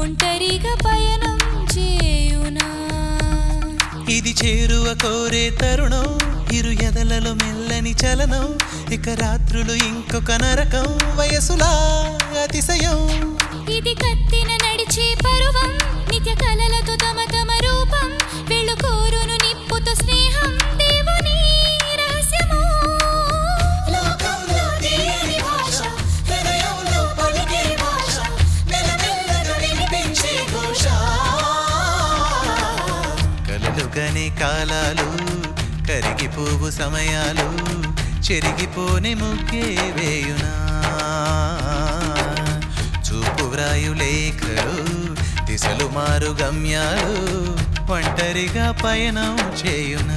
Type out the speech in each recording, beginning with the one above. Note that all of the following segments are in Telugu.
ఒంటరిగా పయనం చేయునా ఇది చేరువ కోరే తరుణం ఇరు ఎదలలో మెల్లని చలనం ఇక రాత్రులు ఇంకొక నరకం వయసులా అతిశయం ఇది కత్తిన నడిచే పరువం నిత్య కలలతో తమ తమ రూపం వెళ్ళు కోరును నిప్పుతో స్నేహం దేవుని రహస్యము లోకంలో తీయని భాష, హృదయంలో పలికే భాష, మెల్లమెల్లగా వినిపించే ఘోష. కలలుగనే కాలాలు కరిగిపోవు సమయాలు చెరిగిపోని ముగ్గే వేయునా చూపు వ్రాయు లేఖలు దిశలు మారు గమ్యాలు ఒంటరిగా పయనం చేయునా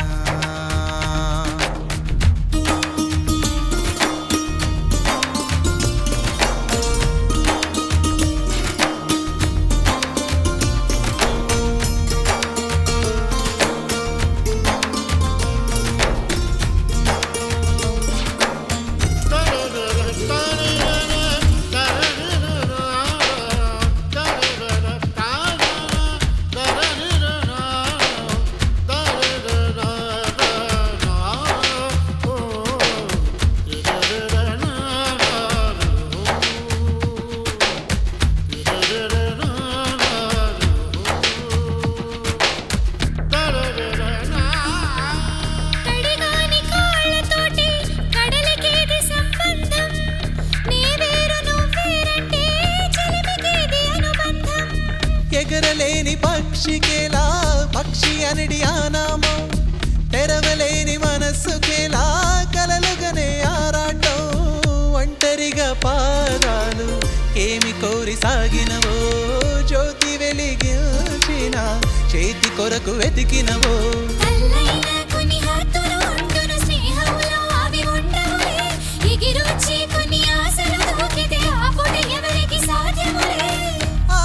కడిగాని కాళ్ళతోటి కడలికేది సంబంధం నీ వేరు నువ్వేరంటే చెలిమికేది అనుబంధం ఎగరలేని పక్షికేలా పక్షి అనడి ఆనామం తెరవలేని మనస్సుకేలా కలలుగనే ఆరాటం ఒంటరిగా పాదాలు ఏమి కోరి సాగినవో జ్యోతి వెలిగించిన చేతి కొరకు వెతికినవో అల్లైన కొన్ని హద్దులు ఉండును స్నేహంలో అవి ఉండవులే ఎగిరొచ్చి కొన్ని ఆశలు దూకితే ఆపుట ఎవరికి సాధ్యములే ఆ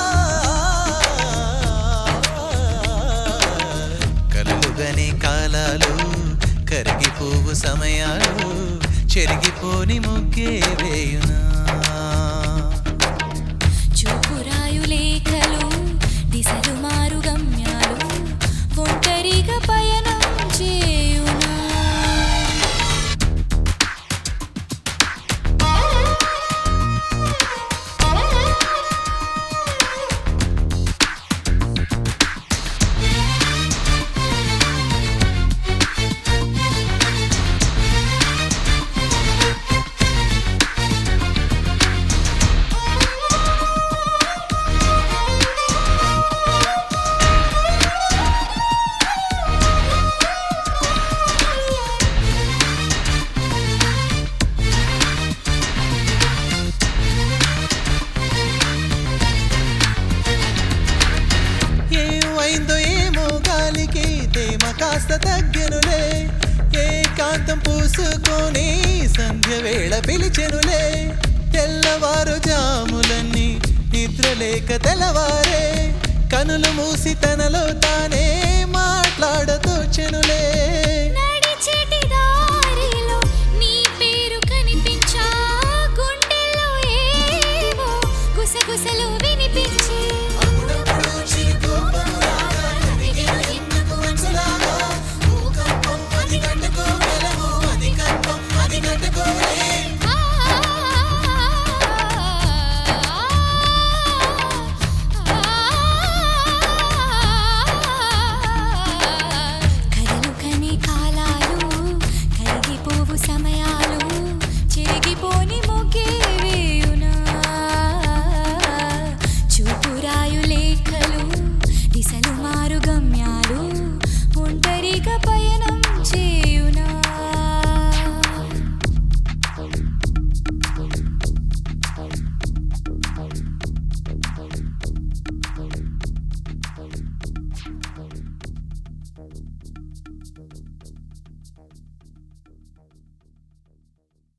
కలలుగనే కాలాలు కరిగిపోవు సమయాలు చెరిగిపోని ముగ్గే వేయునా చూపురాయు లేఖలు దిశలు మారు గమ్యాలు ఒంటరిగా పయనం చేయునా ఏమైందో ఏమో గాలికి తేమ కాస్త తగ్గెనులే ఏకాంతం పూసుకొని సంధ్య వేళ పిలిచెనులే తెల్లవారు జాములన్నీ నిద్రలేక తెల్లవారే కనులు మూసి తనలో తానే మాట్లాడతోచెనులే నడిచేటి దారిలో